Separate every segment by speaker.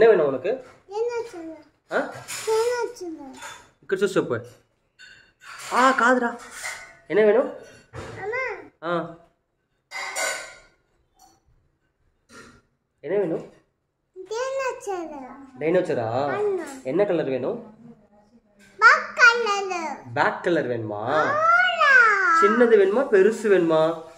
Speaker 1: என்ன வேணும் உனக்கு
Speaker 2: என்ன சொல்லு
Speaker 1: ஆ
Speaker 2: என்ன சொல்லு
Speaker 1: ఇక్కడ చూసి చెప్పు ఆ కాదురా என்ன வேணும்
Speaker 2: அம்மா
Speaker 1: ஆ என்ன வேணும்
Speaker 2: என்ன சொல்லு
Speaker 1: டைனோச்சரா என்ன கலர் வேணும்
Speaker 2: பக்கல்லது
Speaker 1: பேக் கலர் வேணுமா சின்னது வேணுமா பெருசு வேணுமா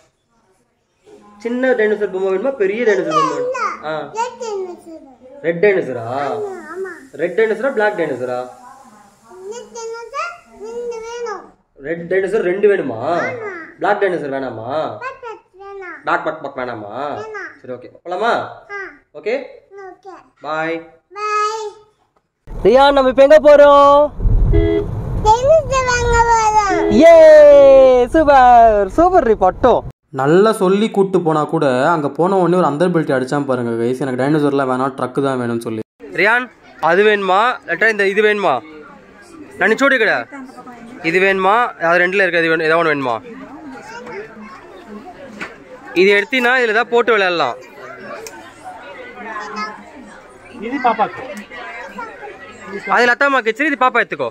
Speaker 1: சின்ன டைனோசர் பொம்மை வேணுமா பெரிய டைனோசர் பொம்மை வேணுமா? ஆ
Speaker 2: என்ன சொல்லு
Speaker 1: ரெட் டைனோசரா
Speaker 2: ஆமா
Speaker 1: ரெட் டைனோசரா பிளாக் டைனோசரா
Speaker 2: இன்னைக்கு என்னது ரெண்டு வேணும்
Speaker 1: ரெட் டைனோசர் ரெண்டு வேணுமா பிளாக் டைனோசர் வேணாமா
Speaker 2: பக்கத்து வேணாம்
Speaker 1: பேக் பக் பக் வேணாமா
Speaker 2: வேணாம்
Speaker 1: சரி ஓகே போலாமா
Speaker 2: ஆ
Speaker 1: okay
Speaker 2: okay
Speaker 1: bye
Speaker 2: bye
Speaker 1: Ryan நம்ம இப்போ எங்க போறோம்
Speaker 2: தெரிஞ்சு வாங்க வரோம்
Speaker 1: ஏ சூப்பர் சூப்பர் ரி பட்டம் நல்லா சொல்லி கூட்டு போனா கூட அங்க போன உடனே ஒரு அந்தர் பெல்ட் அடிச்சான் பாருங்க கைஸ் எனக்கு டைனோசர்லாம் வேணாம் ட்ரக்கு தான் வேணும்னு சொல்லி ரியான் அது வேணுமா இல்லாட்டா இந்த இது வேணுமா நான் சூடி கடை இது வேணுமா அது ரெண்டுல இருக்கு அது வேணும் ஏதாவது ஒன்று வேணுமா இது எடுத்தீங்கன்னா இதுல தான் போட்டு விளையாடலாம்
Speaker 3: ఇది పాపాకి
Speaker 1: அது லத்தாமாக்கு சரி இது பாப்பா எடுத்துக்கோ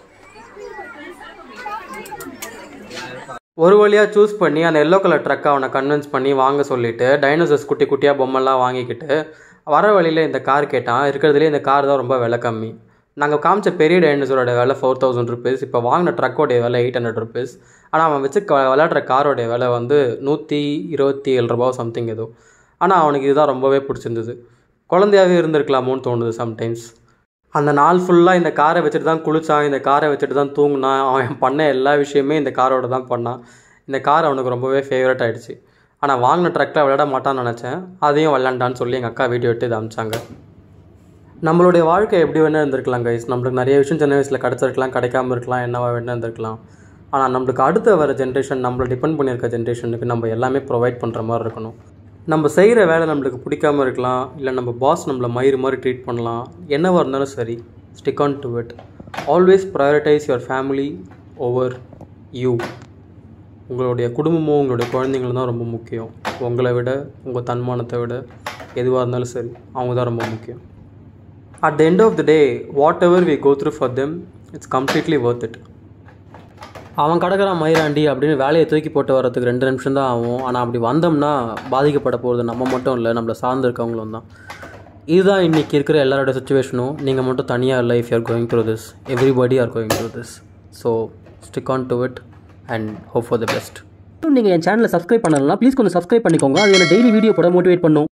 Speaker 1: ஒரு வழியாக சூஸ் பண்ணி அந்த எல்லோ கலர் ட்ரக்கை அவனை கன்வின்ஸ் பண்ணி வாங்க சொல்லிட்டு டைனோசர்ஸ் குட்டி குட்டியாக பொம்மைலாம் வாங்கிக்கிட்டு வர வழியில் இந்த கார் கேட்டான் இருக்கிறதுலே இந்த கார் தான் ரொம்ப விலை கம்மி நாங்கள் காமிச்ச பெரிய டைனோசரோட விலை ஃபோர் தௌசண்ட் ருபீஸ் இப்போ வாங்கின ட்ரக்கோடைய விலை எயிட் ஹண்ட்ரட் ருபீஸ் ஆனால் அவன் வச்சு க- விளையாடுற காரோடைய விலை வந்து நூற்றி இருபத்தி ஏழு ரூபா சம்திங் ஏதோ ஆனால் அவனுக்கு இதுதான் ரொம்பவே பிடிச்சிருந்தது குழந்தையாகவே இருந்திருக்கலாமோன்னு தோணுது சம்டைம்ஸ் அந்த நாள் ஃபுல்லாக இந்த காரை வச்சுட்டு தான் குளிச்சான் இந்த காரை வச்சுட்டு தான் தூங்கினான் அவன் பண்ண எல்லா விஷயமே இந்த காரோட தான் பண்ணான் இந்த கார் அவனுக்கு ரொம்பவே ஃபேவரட் ஆயிடுச்சு ஆனால் வாங்கின ட்ரக்கில் விளையாட மாட்டான்னு நினச்சேன் அதையும் விளையாண்டான்னு சொல்லி எங்கள் அக்கா வீடியோ எடுத்து இதை அமிச்சாங்க நம்மளுடைய வாழ்க்கை எப்படி வேணால் இருந்திருக்கலாம் கைஸ் நம்மளுக்கு நிறைய விஷயம் சின்ன வயசில் கிடச்சிருக்கலாம் கிடைக்காம இருக்கலாம் என்னவா வேணா இருந்திருக்கலாம் ஆனால் நம்மளுக்கு அடுத்த வர ஜென்ரேஷன் நம்மளை டிபெண்ட் பண்ணியிருக்க ஜென்ரேஷனுக்கு நம்ம எல்லாமே ப்ரொவைட் பண்ணுற மாதிரி இருக்கணும் நம்ம செய்கிற வேலை நம்மளுக்கு பிடிக்காம இருக்கலாம் இல்லை நம்ம பாஸ் நம்மளை மயிறு மாதிரி ட்ரீட் பண்ணலாம் என்னவா இருந்தாலும் சரி stick on to it always prioritise your family over you உங்களுடைய குடும்பமும் உங்களுடைய குழந்தைங்களும் தான் ரொம்ப முக்கியம் உங்களை விட உங்கள் தன்மானத்தை விட எதுவாக இருந்தாலும் சரி அவங்க தான் ரொம்ப முக்கியம் at the end of the day whatever we go through for them it's completely worth it அவன் கடற்கறான் மயிராண்டி அப்படின்னு வேலையை தூக்கி போட்டு வரதுக்கு ரெண்டு நிமிஷம் தான் ஆகும் ஆனால் அப்படி வந்தோம்னா பாதிக்கப்பட போகிறது நம்ம மட்டும் இல்லை நம்மளை சார்ந்து இருக்கவங்களும் தான் இதுதான் இன்றைக்கி இருக்கிற எல்லாரோட சுச்சுவேஷனும் நீங்கள் மட்டும் தனியாக life you're going through this everybody are going through this so stick on to it and hope for the best நீங்கள் என் சேனலை சப்ஸ்கிரைப் பண்ணலாம் ப்ளீஸ் கொஞ்சம் சப்ஸ்கிரைப் பண்ணிக்கோங்க அது என்ன டெய்லி வீடியோ போட மோட்டிவேட் பண்ணும்